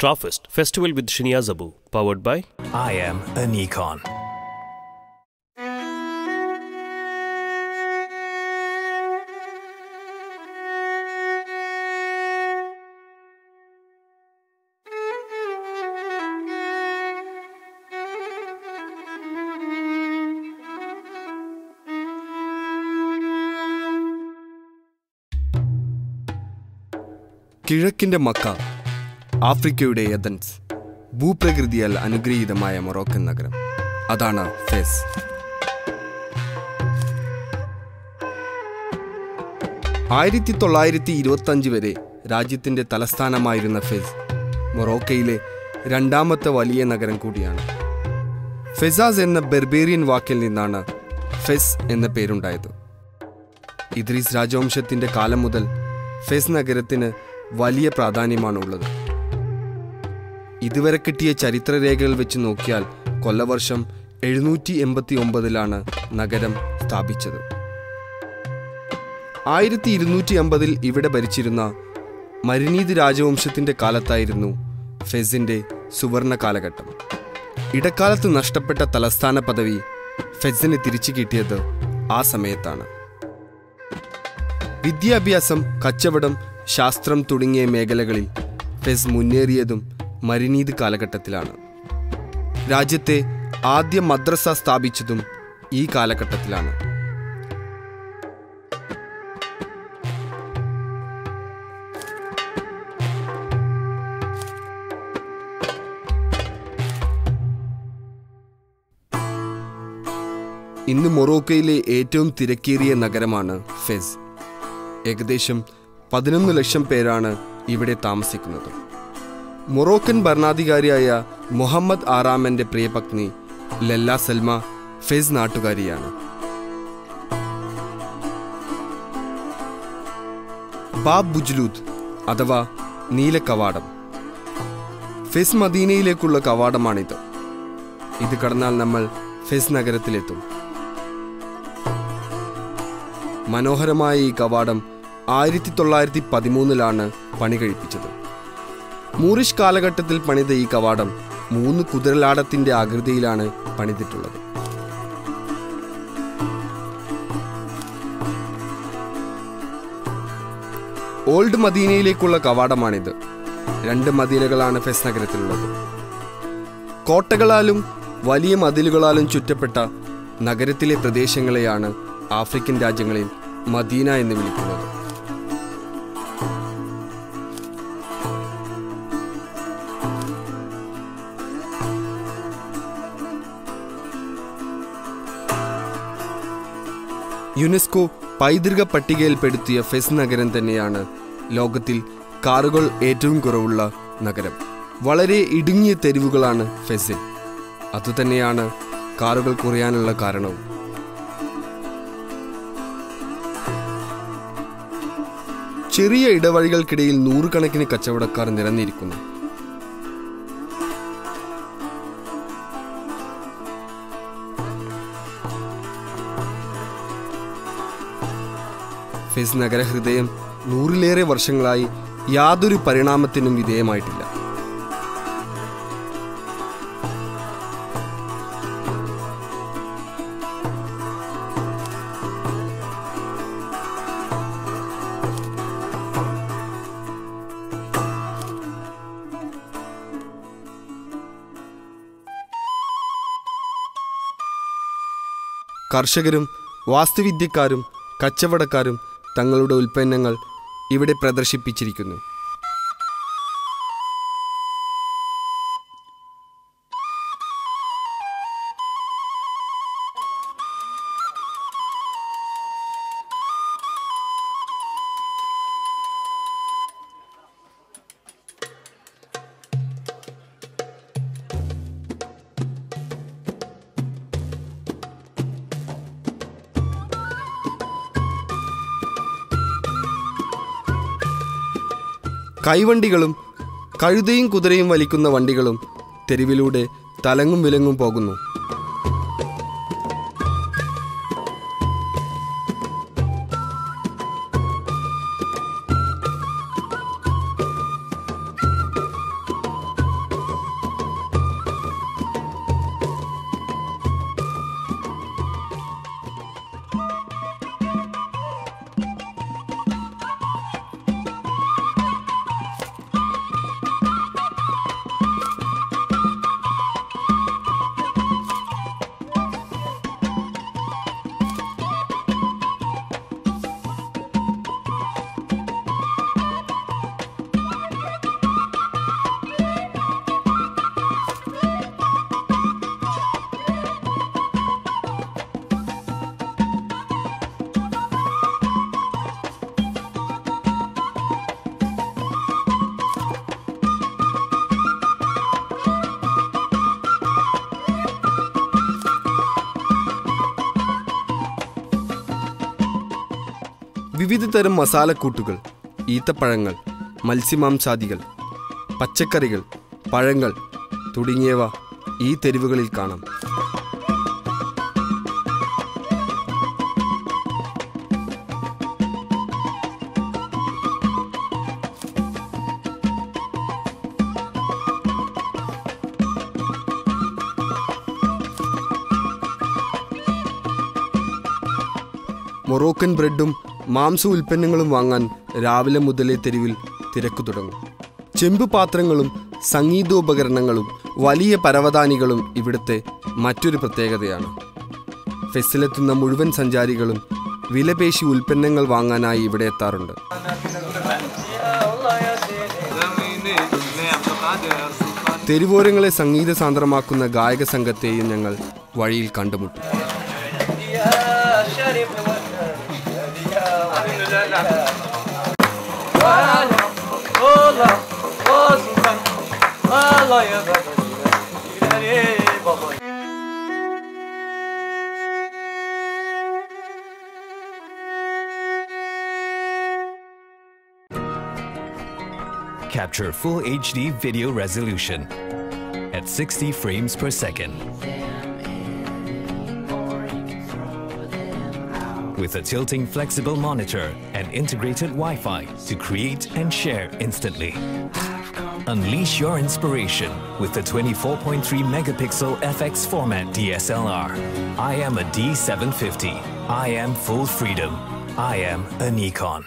Starfest Festival with Shinya Zabu, powered by I am a Nikon. കിഴക്കിന്റെ Mecca ആഫ്രിക്കയുടെ Athens ഭൂപ്രകൃതിയാൽ അനുഗ്രഹീതമായ Moroccan നഗരം അതാണ് ഫെസ് ആയിരത്തി തൊള്ളായിരത്തി ഇരുപത്തഞ്ച് വരെ രാജ്യത്തിന്റെ തലസ്ഥാനമായിരുന്ന ഫെസ് മൊറോക്കയിലെ രണ്ടാമത്തെ വലിയ നഗരം കൂടിയാണ് ഫെസാസ് എന്ന ബെർബേറിയൻ വാക്കിൽ നിന്നാണ് ഫെസ് എന്ന പേരുണ്ടായത് ഇദ്രീസ് രാജവംശത്തിന്റെ കാലം മുതൽ ഫെസ് നഗരത്തിന് വലിയ പ്രാധാന്യമാണുള്ളത് ഇതുവരെ കിട്ടിയ ചരിത്രരേഖകൾ വെച്ച് നോക്കിയാൽ കൊല്ലവർഷം എഴുന്നൂറ്റി എൺപത്തി ഒമ്പതിലാണ് നഗരം സ്ഥാപിച്ചത് ആയിരത്തി ഇരുന്നൂറ്റി അമ്പതിൽ ഇവിടെ ഭരിച്ചിരുന്ന മരിനീത് രാജവംശത്തിന്റെ കാലത്തായിരുന്നു ഫെസിന്റെ സുവർണ കാലഘട്ടം ഇടക്കാലത്ത് നഷ്ടപ്പെട്ട തലസ്ഥാന പദവി ഫെസിന് തിരിച്ചു കിട്ടിയത് ആ സമയത്താണ് വിദ്യാഭ്യാസം കച്ചവടം ശാസ്ത്രം തുടങ്ങിയ മേഖലകളിൽ ഫെസ് മുന്നേറിയതും മരിനീത് കാലഘട്ടത്തിലാണ് രാജ്യത്തെ ആദ്യ മദ്രസ സ്ഥാപിച്ചതും ഈ കാലഘട്ടത്തിലാണ് ഇന്ന് മൊറോക്കയിലെ ഏറ്റവും തിരക്കേറിയ നഗരമാണ് ഫെസ് ഏകദേശം പതിനൊന്ന് ലക്ഷം പേരാണ് ഇവിടെ താമസിക്കുന്നത് മൊറോക്കൻ ഭരണാധികാരിയായ മുഹമ്മദ് ആറാമന്റെ പ്രിയപത്നി ലല്ല സൽമ ഫെസ് നാട്ടുകാരിയാണ് ബാബ് ബുജ്ലൂദ് അഥവാ നീല കവാടം ഫെസ് മദീനയിലേക്കുള്ള കവാടമാണിത് ഇത് കടന്നാൽ നമ്മൾ ഫെസ് നഗരത്തിലെത്തും മനോഹരമായ ഈ കവാടം ആയിരത്തി തൊള്ളായിരത്തി പതിമൂന്നിലാണ് പണി കഴിപ്പിച്ചത് മൂറിഷ് കാലഘട്ടത്തിൽ പണിത ഈ കവാടം മൂന്ന് കുതിരലാടത്തിന്റെ ആകൃതിയിലാണ് പണിതിട്ടുള്ളത് ഓൾഡ് മദീനയിലേക്കുള്ള കവാടമാണിത് രണ്ട് മദീനകളാണ് ഫെസ് നഗരത്തിലുള്ളത് കോട്ടകളാലും വലിയ മതിലുകളാലും ചുറ്റപ്പെട്ട നഗരത്തിലെ പ്രദേശങ്ങളെയാണ് ആഫ്രിക്കൻ രാജ്യങ്ങളിൽ മദീന എന്ന് വിളിക്കുന്നത് യുനെസ്കോ പൈതൃക പട്ടികയിൽപ്പെടുത്തിയ ഫെസ് നഗരം തന്നെയാണ് ലോകത്തിൽ കാറുകൾ ഏറ്റവും കുറവുള്ള നഗരം വളരെ ഇടുങ്ങിയ തെരുവുകളാണ് ഫെസിൽ അതുതന്നെയാണ് കാറുകൾ കുറയാനുള്ള കാരണവും ചെറിയ ഇടവഴികൾക്കിടയിൽ നൂറുകണക്കിന് കച്ചവടക്കാർ നിരന്നിരിക്കുന്നു ഫെസ് നഗരഹൃദയം നൂറിലേറെ വർഷങ്ങളായി യാതൊരു പരിണാമത്തിനും വിധേയമായിട്ടില്ല കർഷകരും വാസ്തുവിദ്യക്കാരും കച്ചവടക്കാരും തങ്ങളുടെ ഉൽപ്പന്നങ്ങൾ ഇവിടെ പ്രദർശിപ്പിച്ചിരിക്കുന്നു കൈവണ്ടികളും കഴുതയും കുതിരയും വലിക്കുന്ന വണ്ടികളും തെരുവിലൂടെ തലങ്ങും വിലങ്ങും പോകുന്നു വിവിധ തരം മസാലക്കൂട്ടുകൾ ഈത്തപ്പഴങ്ങൾ മത്സ്യമാംസാദികൾ പച്ചക്കറികൾ പഴങ്ങൾ തുടങ്ങിയവ ഈ തെരുവുകളിൽ കാണാം മൊറോക്കൻ ബ്രെഡും മാംസ ഉൽപ്പന്നങ്ങളും വാങ്ങാൻ രാവിലെ മുതലേ തെരുവിൽ തിരക്കു തുടങ്ങും ചെമ്പ് പാത്രങ്ങളും സംഗീതോപകരണങ്ങളും വലിയ പരവതാനികളും ഇവിടുത്തെ മറ്റൊരു പ്രത്യേകതയാണ് ഫെസ്സിലെത്തുന്ന മുഴുവൻ സഞ്ചാരികളും വിലപേശി ഉൽപ്പന്നങ്ങൾ വാങ്ങാനായി ഇവിടെ എത്താറുണ്ട് തെരുവോരങ്ങളെ സംഗീത സാന്ദ്രമാക്കുന്ന ഗായക സംഘത്തെയും ഞങ്ങൾ വഴിയിൽ കണ്ടുമുട്ടി Capture full HD video resolution at 60 frames per second. With a tilting flexible monitor and integrated Wi-Fi to create and share instantly. Unleash your inspiration with the 24.3 megapixel FX format DSLR. I am a D750. I am full freedom. I am a Nikon.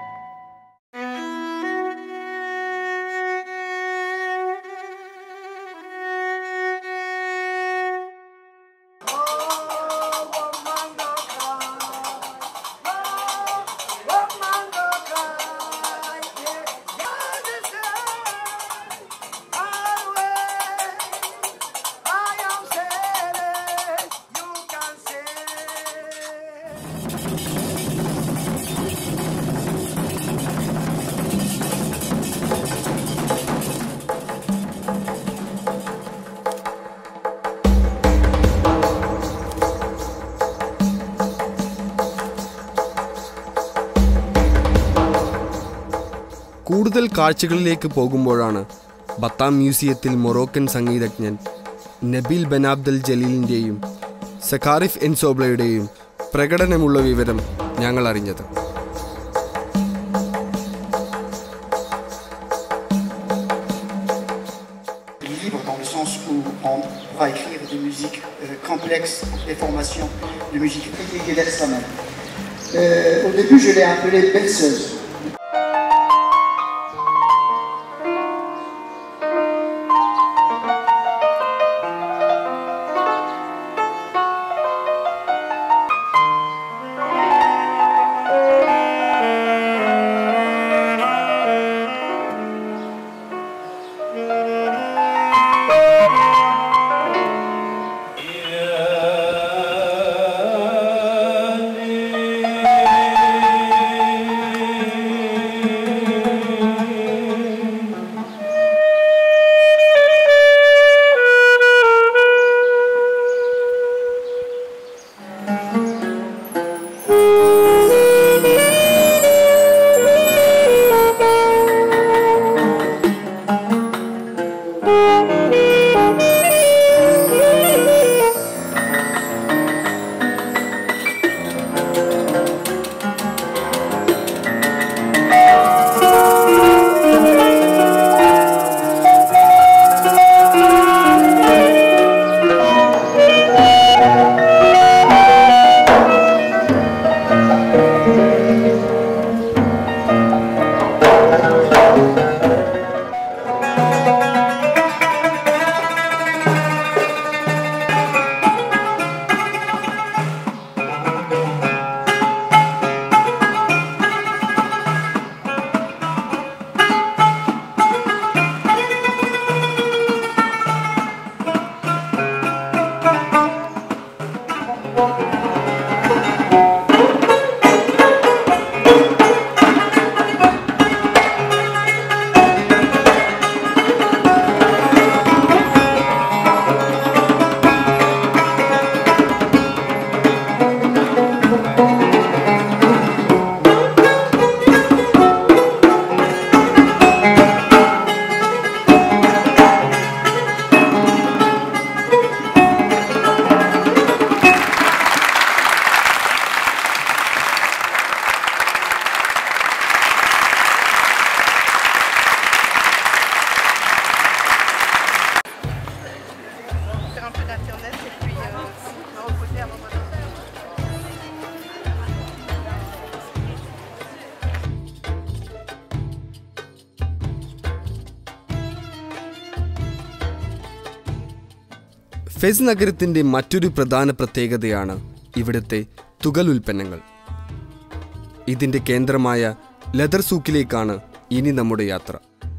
കൂടുതൽ കാഴ്ചകളിലേക്ക് പോകുമ്പോഴാണ് ബത്താം മ്യൂസിയത്തിൽ Moroccan സംഗീതജ്ഞൻ നബീൽ ബനാബ്ദൽ ജലീലിൻ്റെയും സഖാറിഫ് എൻസോബ്ലയുടെയും പ്രകടനമുള്ള വിവരം ഞങ്ങൾ അറിഞ്ഞത് libre dans le sens où on va écrire des musiques euh, complexes, des formations de musique et d'extrême. Euh, au début, je l'ai appelée berceuse. Fez നഗരത്തിന്റെ മറ്റൊരു പ്രധാന പ്രത്യേകതയാണ് ഇവിടുത്തെ തുകൽ ഉൽപ്പന്നങ്ങൾ ഇതിന്റെ കേന്ദ്രമായ ലെതർ സൂക്കിലേക്കാണ് ഇനി നമ്മുടെ യാത്ര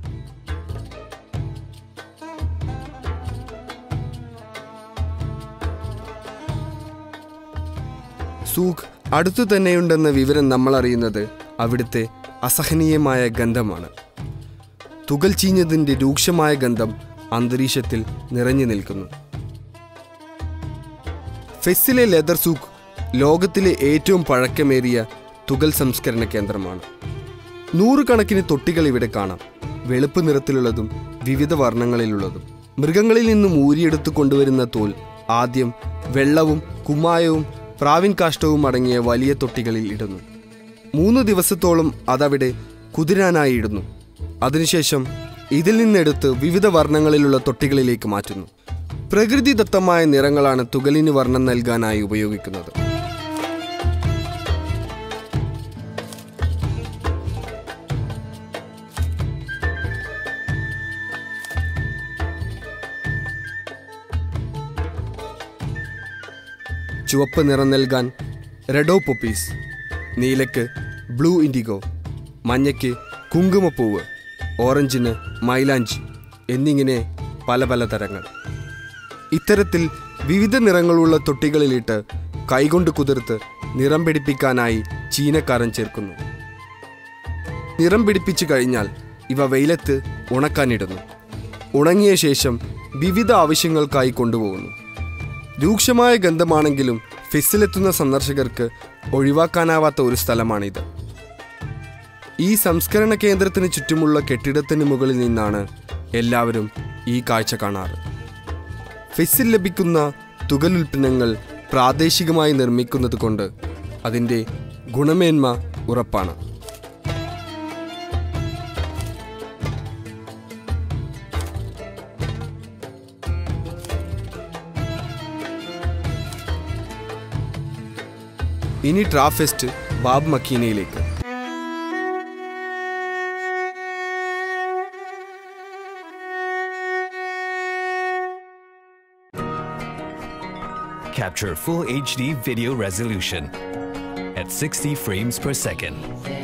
സൂഖ് അടുത്തു തന്നെയുണ്ടെന്ന വിവരം നമ്മൾ അറിയുന്നത് അവിടുത്തെ അസഹനീയമായ ഗന്ധമാണ് തുകൽ ചീഞ്ഞതിൻ്റെ രൂക്ഷമായ ഗന്ധം അന്തരീക്ഷത്തിൽ നിറഞ്ഞു നിൽക്കുന്നു ഫെസ്സിലെ ലെതർ സൂക്ക് ലോകത്തിലെ ഏറ്റവും പഴക്കമേറിയ തുകൽ സംസ്കരണ കേന്ദ്രമാണ് നൂറുകണക്കിന് തൊട്ടികൾ ഇവിടെ കാണാം വെളുപ്പ് നിറത്തിലുള്ളതും വിവിധ വർണ്ണങ്ങളിലുള്ളതും മൃഗങ്ങളിൽ നിന്നും ഊരിയെടുത്തു കൊണ്ടുവരുന്ന തോൽ ആദ്യം വെള്ളവും കുമ്മായവും പ്രാവിൻ കാഷ്ടവും അടങ്ങിയ വലിയ തൊട്ടികളിൽ ഇടുന്നു മൂന്ന് ദിവസത്തോളം അതവിടെ കുതിരാനായി ഇടുന്നു അതിനുശേഷം ഇതിൽ നിന്നെടുത്ത് വിവിധ വർണ്ണങ്ങളിലുള്ള തൊട്ടികളിലേക്ക് മാറ്റുന്നു പ്രകൃതിദത്തമായ നിറങ്ങളാണ് തുകലിന് വർണ്ണം നൽകാനായി ഉപയോഗിക്കുന്നത് ചുവപ്പ് നിറം നൽകാൻ റെഡോ പൊപ്പീസ് നീലയ്ക്ക് ബ്ലൂ ഇൻഡിഗോ മഞ്ഞയ്ക്ക് കുങ്കുമപ്പൂവ് ഓറഞ്ചിന് മൈലാഞ്ചി എന്നിങ്ങനെ പല പല തരങ്ങൾ ഇത്തരത്തിൽ വിവിധ നിറങ്ങളുള്ള തൊട്ടികളിലിട്ട് കൈകൊണ്ട് കുതിർത്ത് നിറം പിടിപ്പിക്കാനായി ചീനക്കാരൻ ചേർക്കുന്നു നിറം പിടിപ്പിച്ചു കഴിഞ്ഞാൽ ഇവ വെയിലത്ത് ഉണക്കാനിടുന്നു ഉണങ്ങിയ ശേഷം വിവിധ ആവശ്യങ്ങൾക്കായി കൊണ്ടുപോകുന്നു രൂക്ഷമായ ഗന്ധമാണെങ്കിലും ഫെസ്സിലെത്തുന്ന സന്ദർശകർക്ക് ഒഴിവാക്കാനാവാത്ത ഒരു സ്ഥലമാണിത് ഈ സംസ്കരണ കേന്ദ്രത്തിന് ചുറ്റുമുള്ള കെട്ടിടത്തിന് മുകളിൽ നിന്നാണ് എല്ലാവരും ഈ കാഴ്ച കാണാറ് ഫെസ്സിൽ ലഭിക്കുന്ന തുകലുൽപ്പന്നങ്ങൾ പ്രാദേശികമായി നിർമ്മിക്കുന്നത് കൊണ്ട് അതിൻ്റെ ഗുണമേന്മ ഉറപ്പാണ് ഇനി ട്രാഫെസ്റ്റ് ബാബ് മക്കീനയിലേക്ക് Capture full HD video resolution at 60 frames per second.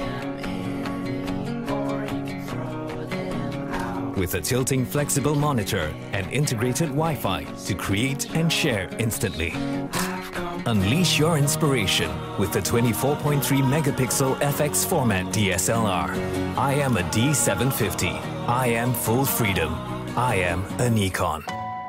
With a tilting flexible monitor and integrated Wi-Fi to create and share instantly. Unleash your inspiration with the 24.3 megapixel FX format DSLR. I am a D750. I am full freedom. I am a Nikon.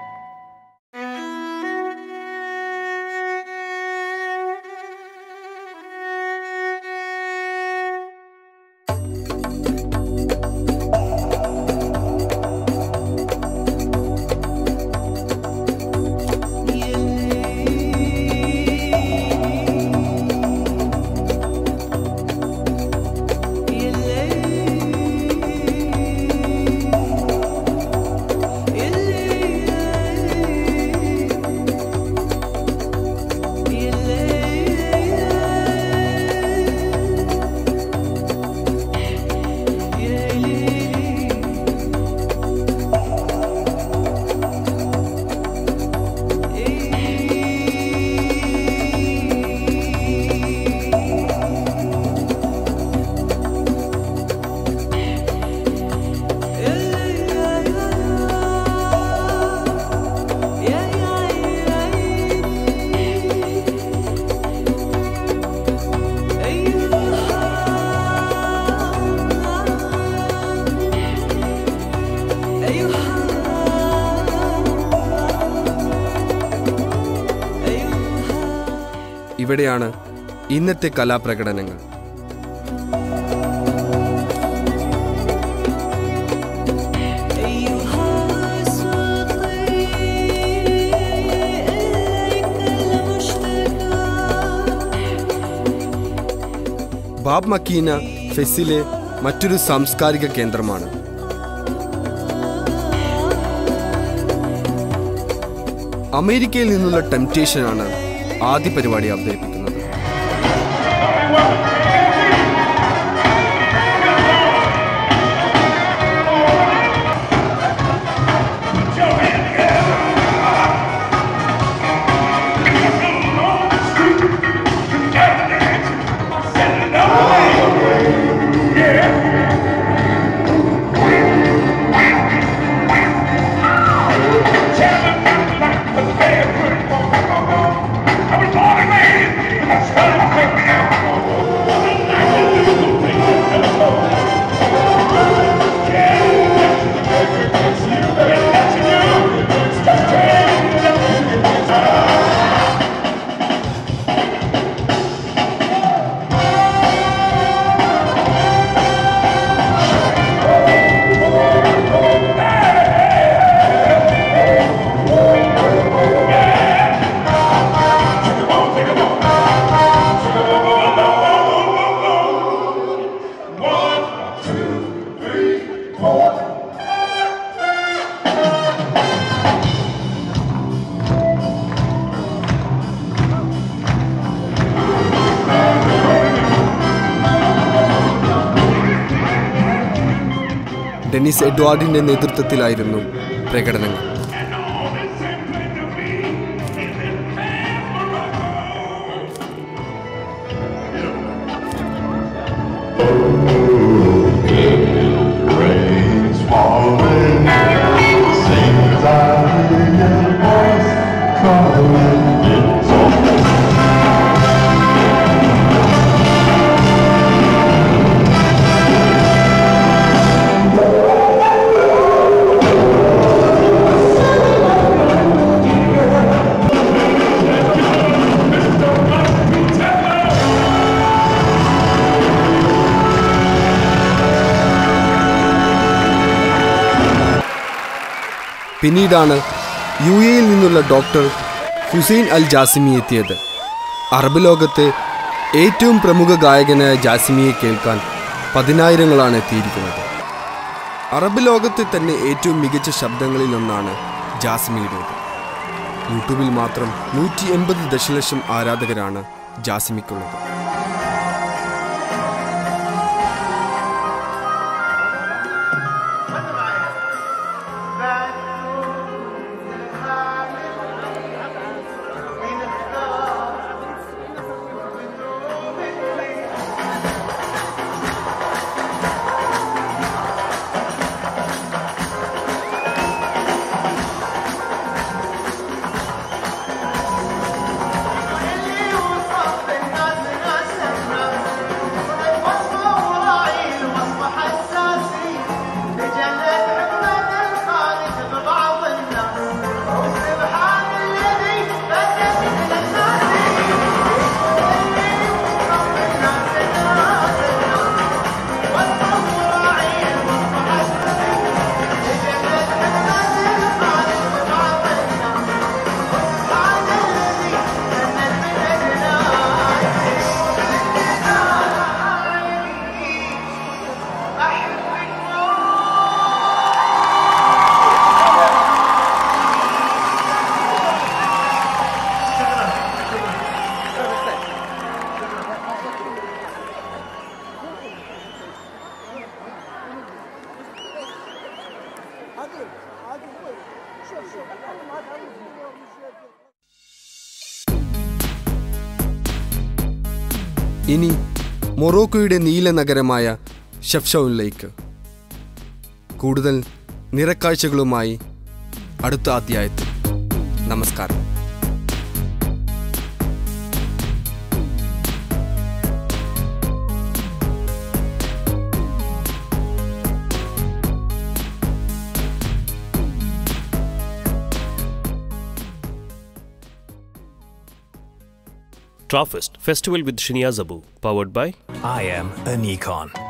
ഇവിടെയാണ് ഇന്നത്തെ കലാപ്രകടനങ്ങൾ ബാബ് മക്കീന ഫെസ്സിലെ മറ്റൊരു സാംസ്കാരിക കേന്ദ്രമാണ് അമേരിക്കയിൽ നിന്നുള്ള ടെംപ്റ്റേഷനാണ് ആദ്യ പരിപാടി അവതരിപ്പിക്കുന്നത് ഡെന്നിസ് എഡ്വാർഡിന്റെ നേതൃത്വത്തിലായിരുന്നു പ്രകടനങ്ങൾ Rain's falling, sings out in your voice, calling it's all. പിന്നീടാണ് യു എയിൽ നിന്നുള്ള ഡോക്ടർ ഹുസൈൻ അൽ ജാസിമി എത്തിയത് അറബ് ലോകത്തെ ഏറ്റവും പ്രമുഖ ഗായകനായ ജാസിമിയെ കേൾക്കാൻ പതിനായിരങ്ങളാണ് എത്തിയിരിക്കുന്നത് അറബ് ലോകത്തെ തന്നെ ഏറ്റവും മികച്ച ശബ്ദങ്ങളിലൊന്നാണ് ജാസിമിയുടേത് യൂട്യൂബിൽ മാത്രം നൂറ്റി എൺപത് ദശലക്ഷം ആരാധകരാണ് ജാസിമിക്കുള്ളത് ഇനി മൊറോക്കോയുടെ നീല നഗരമായ ഷെഫ്ഷൌനിലേക്ക് കൂടുതൽ നിറക്കാഴ്ചകളുമായി അടുത്ത അധ്യായത്തിൽ നമസ്കാരം Trawfest Festival with Shinya Zabu, powered by I am a Nikon.